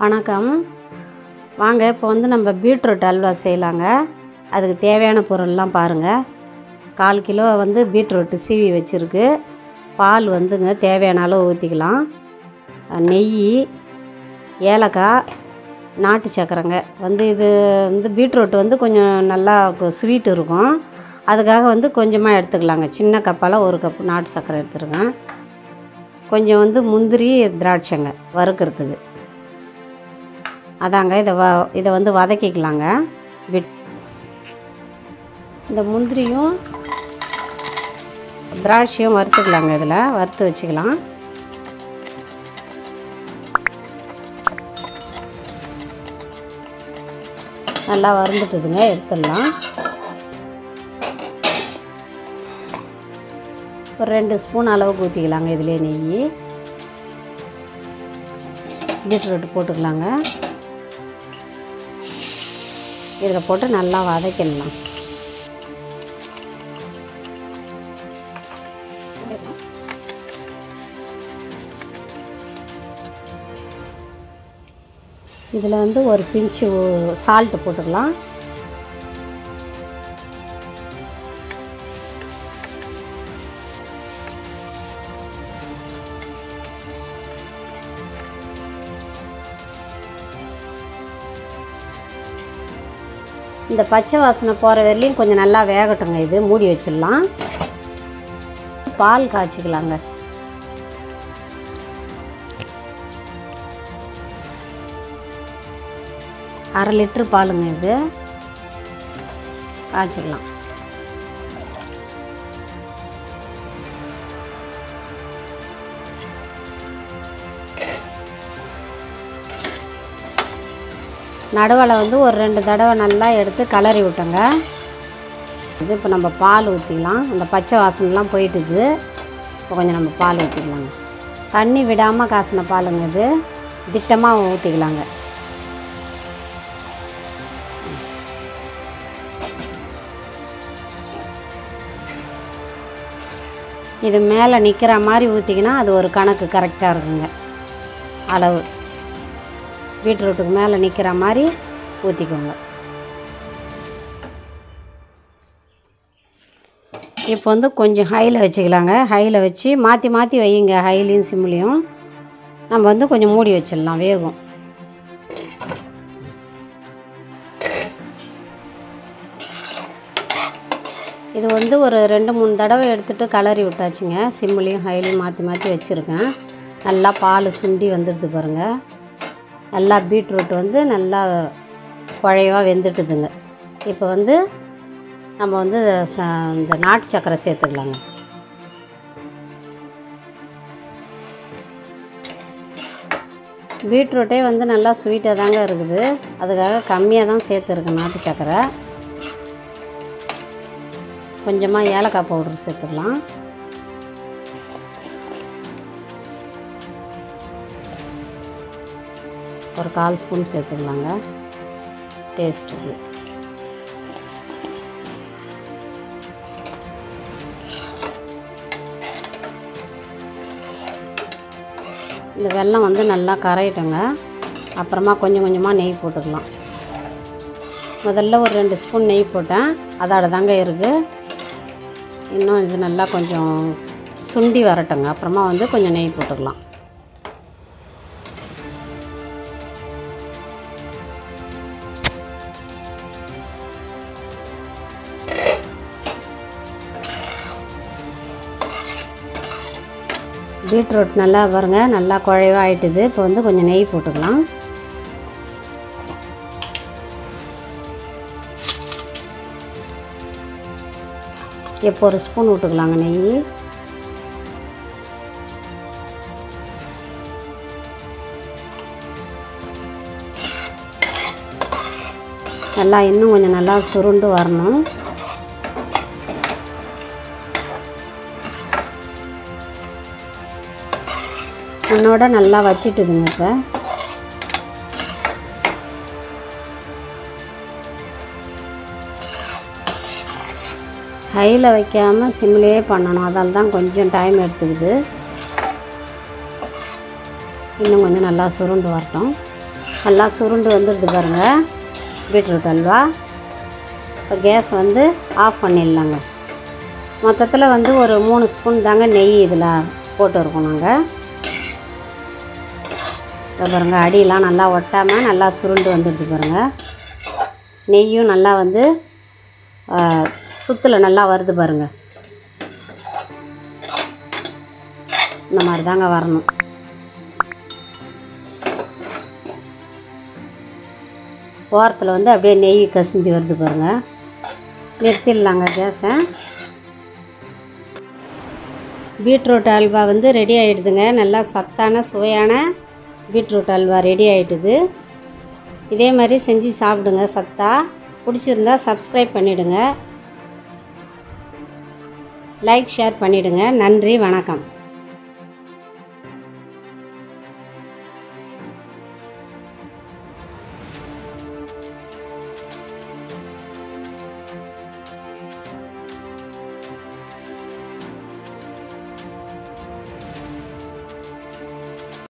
வணக்கம் வாங்க இப்போ வந்து நம்ம பீட்ரூட் அல்வா செய்யலாங்க அதுக்கு தேவையான பொருள்லாம் பாருங்கள் கால் கிலோ வந்து பீட்ரூட்டு சீவி வச்சுருக்கு பால் வந்துங்க தேவையான அளவு ஊற்றிக்கலாம் நெய் ஏலக்காய் நாட்டு சக்கரைங்க வந்து இது வந்து பீட்ரூட் வந்து கொஞ்சம் நல்லா ஸ்வீட் இருக்கும் அதுக்காக வந்து கொஞ்சமாக எடுத்துக்கலாங்க சின்ன கப்பால் ஒரு கப் நாட்டு சக்கரை எடுத்துருக்கேன் கொஞ்சம் வந்து முந்திரி திராட்சைங்க வறுக்கிறதுக்கு அதாங்க இதை வ இதை வந்து வதக்கிக்கலாங்க விட் இந்த முந்திரியும் திராட்சையும் வறுத்துக்கலாங்க இதில் வறுத்து வச்சுக்கலாம் நல்லா வறுந்துட்டுதுங்க எடுத்துடலாம் ஒரு ரெண்டு ஸ்பூன் அளவுக்கு ஊற்றிக்கலாங்க இதிலே நெய் பீட்ரூட் போட்டுக்கலாங்க இதில் போட்டு நல்லா வதக்கிடலாம் இதில் வந்து ஒரு பிஞ்சு சால்ட்டு போட்டுக்கலாம் இந்த பச்சை வாசனை போகிற வரையிலையும் கொஞ்சம் நல்லா வேகட்டுங்க இது மூடி வச்சிடலாம் பால் காய்ச்சிக்கலாங்க அரை லிட்ரு பாலுங்க இது காய்ச்சிக்கலாம் நடுவில் வந்து ஒரு ரெண்டு தடவை நல்லா எடுத்து கலரி விட்டோங்க இது இப்போ நம்ம பால் ஊற்றிக்கலாம் அந்த பச்சை வாசனைலாம் போயிட்டுது இப்போ கொஞ்சம் நம்ம பால் ஊற்றிக்கலாங்க தண்ணி விடாமல் காசின பாலுங்க இது திட்டமாக ஊற்றிக்கலாங்க இது மேலே நிற்கிற மாதிரி ஊற்றிக்கினா அது ஒரு கணக்கு கரெக்டாக இருக்குங்க அளவு பீட்ரூட்டுக்கு மேலே நிற்கிற மாதிரி ஊற்றிக்கோங்க இப்போ வந்து கொஞ்சம் ஹையில் வச்சுக்கலாங்க ஹையில் வச்சு மாற்றி மாற்றி வையுங்க ஹைலையும் சிம்லேயும் நம்ம வந்து கொஞ்சம் மூடி வச்சிடலாம் வேகும் இது வந்து ஒரு ரெண்டு மூணு தடவை எடுத்துகிட்டு கலரி விட்டாச்சுங்க சிம்லேயும் ஹைலையும் மாற்றி மாற்றி வச்சுருக்கேன் நல்லா பால் சுண்டி வந்துடுது பாருங்கள் நல்லா பீட்ரூட் வந்து நல்லா குழைவாக வெந்துட்டுதுங்க இப்போ வந்து நம்ம வந்து ச இந்த நாட்டு சக்கரை சேர்த்துக்கலாங்க பீட்ரூட்டே வந்து நல்லா ஸ்வீட்டாக தாங்க இருக்குது அதுக்காக கம்மியாக தான் சேர்த்துருக்கேன் நாட்டு சக்கரை கொஞ்சமாக ஏலக்காய் பவுடர் சேர்த்துக்கலாம் ஒரு கால் ஸ்பூன் சேர்த்துக்கலாங்க டேஸ்ட்டுக்கு இந்த வெல்லம் வந்து நல்லா கரையிட்டோங்க அப்புறமா கொஞ்சம் கொஞ்சமாக நெய் போட்டுக்கலாம் முதல்ல ஒரு ரெண்டு ஸ்பூன் நெய் போட்டேன் அதோட தாங்க இருக்குது இன்னும் இது நல்லா கொஞ்சம் சுண்டி வரட்டுங்க அப்புறமா வந்து கொஞ்சம் நெய் போட்டுக்கலாம் பீட்ரூட் நல்லா பாருங்க நல்லா குழைவாக ஆயிட்டுது இப்போ வந்து கொஞ்சம் நெய் போட்டுக்கலாம் இப்போ ஒரு ஸ்பூன் விட்டுக்கலாங்க நெய் நல்லா இன்னும் கொஞ்சம் நல்லா சுருண்டு வரணும் உன்னோட நல்லா வச்சிட்டுதுங்க இப்போ ஹையில் வைக்காமல் சிம்லேயே பண்ணணும் அதால் தான் கொஞ்சம் டைம் எடுத்துக்குது இன்னும் கொஞ்சம் நல்லா சுருண்டு வரட்டும் நல்லா சுருண்டு வந்துடுது பாருங்கள் பீட்ரூட் அல்வா இப்போ கேஸ் வந்து ஆஃப் பண்ணிடலாங்க மொத்தத்தில் வந்து ஒரு மூணு ஸ்பூன் தாங்க நெய் இதில் போட்டு இருக்கோம் நாங்கள் இப்போ பாருங்கள் அடியெலாம் நல்லா ஒட்டாமல் நல்லா சுருண்டு வந்துடுது பாருங்கள் நெய்யும் நல்லா வந்து சுத்தில் நல்லா வருது பாருங்கள் இந்த மாதிரி தாங்க வரணும் ஓரத்தில் வந்து அப்படியே நெய் கசிஞ்சு வருது பாருங்கள் நிறுத்திடலாங்க கேஸை பீட்ரூட் அல்வா வந்து ரெடி ஆகிடுதுங்க நல்லா சத்தான சுவையான பீட்ரூட் அல்வா ரெடி ஆகிடுது இதே மாதிரி செஞ்சு சாப்பிடுங்க சத்தா பிடிச்சிருந்தா சப்ஸ்கிரைப் பண்ணிவிடுங்க லைக் ஷேர் பண்ணிவிடுங்க நன்றி வணக்கம்